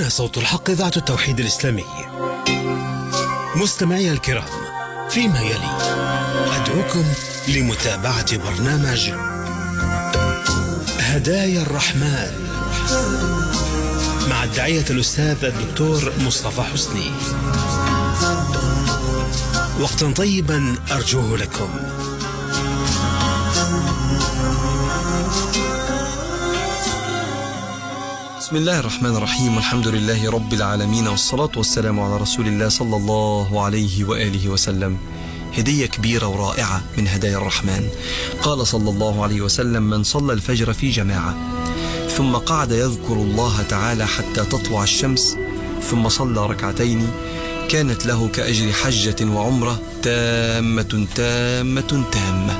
هنا صوت الحق إذاعة التوحيد الإسلامي مستمعي الكرام فيما يلي أدعوكم لمتابعة برنامج هدايا الرحمن مع الداعية الأستاذ الدكتور مصطفى حسني وقتا طيبا أرجوه لكم بسم الله الرحمن الرحيم والحمد لله رب العالمين والصلاة والسلام على رسول الله صلى الله عليه وآله وسلم هدية كبيرة ورائعة من هدايا الرحمن قال صلى الله عليه وسلم من صلى الفجر في جماعة ثم قعد يذكر الله تعالى حتى تطلع الشمس ثم صلى ركعتين كانت له كأجر حجة وعمرة تامة تامة تامة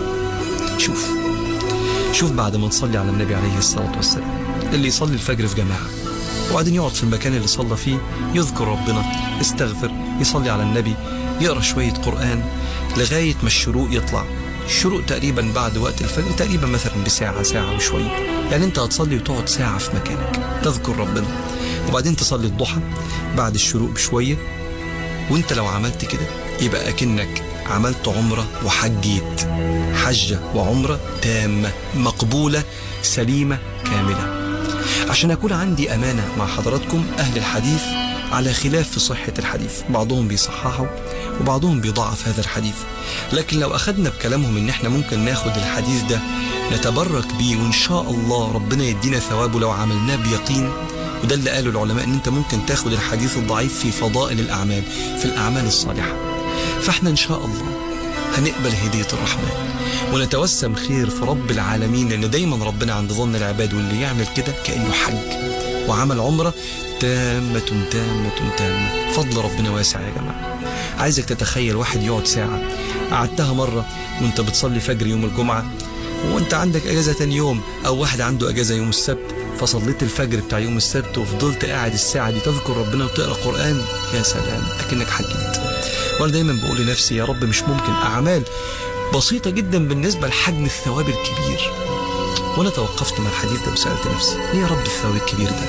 شوف شوف بعد ما نصلي على النبي عليه الصلاة والسلام اللي يصلي الفجر في جماعة وبعدين يقعد في المكان اللي صلى فيه يذكر ربنا يستغفر يصلي على النبي يقرأ شوية قرآن لغاية ما الشروق يطلع الشروق تقريبا بعد وقت الفجر تقريبا مثلا بساعة ساعة وشوية يعني انت هتصلي وتقعد ساعة في مكانك تذكر ربنا وبعدين تصلي الضحى بعد الشروق بشوية وانت لو عملت كده يبقى اكنك عملت عمرة وحجيت حجة وعمرة تامة مقبولة سليمة كاملة عشان أكون عندي أمانة مع حضراتكم أهل الحديث على خلاف في صحة الحديث بعضهم بيصححوا وبعضهم بيضعف هذا الحديث لكن لو أخدنا بكلامهم إن إحنا ممكن ناخد الحديث ده نتبرك بيه وإن شاء الله ربنا يدينا ثوابه لو عملناه بيقين وده اللي قاله العلماء إن أنت ممكن تاخد الحديث الضعيف في فضائل الأعمال في الأعمال الصالحة فإحنا إن شاء الله هنقبل هدية الرحمن ونتوسم خير في رب العالمين لأن دايما ربنا عند ظن العباد واللي يعمل كده كأنه حج وعمل عمرة تامة تامة تامة فضل ربنا واسع يا جماعة عايزك تتخيل واحد يقعد ساعة قعدتها مرة وانت بتصلي فجر يوم الجمعة وانت عندك اجازة تاني يوم او واحد عنده اجازة يوم السبت فصليت الفجر بتاع يوم السبت وفضلت قاعد الساعة دي تذكر ربنا وتقرأ قرآن يا سلام أكنك حجيت وأنا دايما بقول لنفسي يا رب مش ممكن أعمال بسيطة جدا بالنسبة لحجم الثواب الكبير وأنا توقفت مع الحديث ده وسألت نفسي ليه يا رب الثواب الكبير ده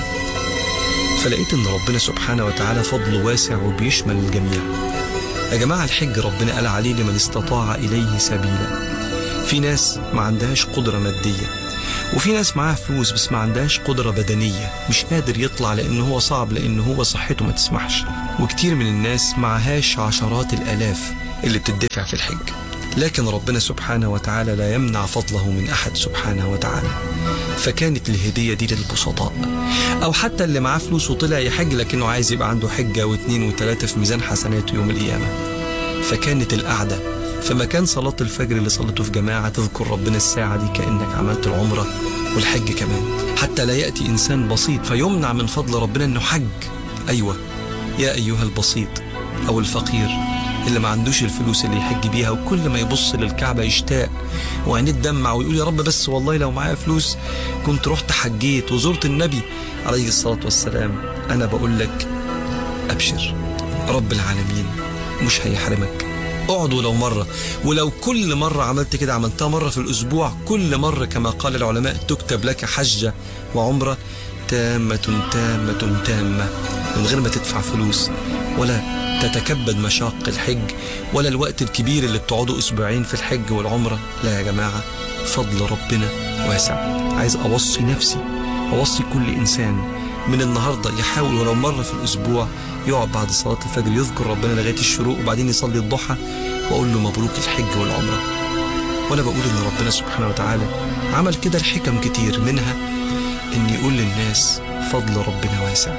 فلقيت إن ربنا سبحانه وتعالى فضله واسع وبيشمل الجميع يا جماعة الحج ربنا قال عليه لمن استطاع إليه سبيلا في ناس ما عندهاش قدرة مادية وفي ناس معاها فلوس بس ما عندهاش قدرة بدنية مش قادر يطلع لأن هو صعب لأن هو صحته ما تسمحش وكتير من الناس معهاش عشرات الآلاف اللي بتدفع في الحج لكن ربنا سبحانه وتعالى لا يمنع فضله من أحد سبحانه وتعالى فكانت الهدية دي للبسطاء أو حتى اللي معاه فلوس وطلع يحج لكنه عايز يبقى عنده حجة واثنين وثلاثة في ميزان حسناته يوم القيامة فكانت القعدة في مكان صلاة الفجر اللي صليته في جماعة تذكر ربنا الساعة دي كأنك عملت العمرة والحج كمان حتى لا يأتي إنسان بسيط فيمنع من فضل ربنا أنه حج أيوة يا أيها البسيط أو الفقير اللي ما عندوش الفلوس اللي يحج بيها وكل ما يبص للكعبة يشتاق وعينيه تدمع ويقول يا رب بس والله لو معايا فلوس كنت رحت حجيت وزرت النبي عليه الصلاة والسلام أنا بقول لك أبشر رب العالمين مش هيحرمك اقعد ولو مرة ولو كل مرة عملت كده عملتها مرة في الأسبوع كل مرة كما قال العلماء تكتب لك حجة وعمرة تامة تامة تامة من غير ما تدفع فلوس ولا تتكبد مشاق الحج ولا الوقت الكبير اللي بتقعدوا أسبوعين في الحج والعمرة لا يا جماعة فضل ربنا واسع عايز أوصي نفسي أوصي كل إنسان من النهاردة يحاول ولو مرة في الأسبوع يقعد بعد صلاة الفجر يذكر ربنا لغاية الشروق وبعدين يصلي الضحى وأقول له مبروك الحج والعمرة وأنا بقول إن ربنا سبحانه وتعالى عمل كده الحكم كتير منها إن يقول للناس فضل ربنا واسع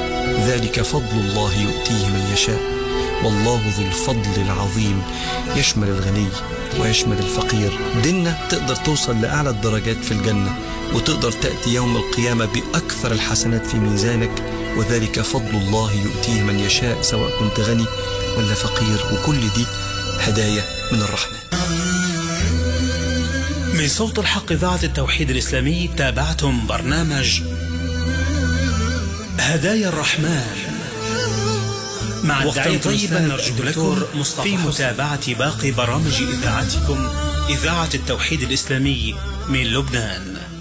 ذلك فضل الله يؤتيه من يشاء والله ذو الفضل العظيم يشمل الغني ويشمل الفقير ديننا تقدر توصل لأعلى الدرجات في الجنة وتقدر تأتي يوم القيامة بأكثر الحسنات في ميزانك وذلك فضل الله يؤتيه من يشاء سواء كنت غني ولا فقير وكل دي هدايا من الرحمن من صوت الحق إذاعة التوحيد الإسلامي تابعتم برنامج هدايا الرحمن مع وقتا طيبا نرجو لكم في متابعة باقي برامج إذاعتكم إذاعة التوحيد الإسلامي من لبنان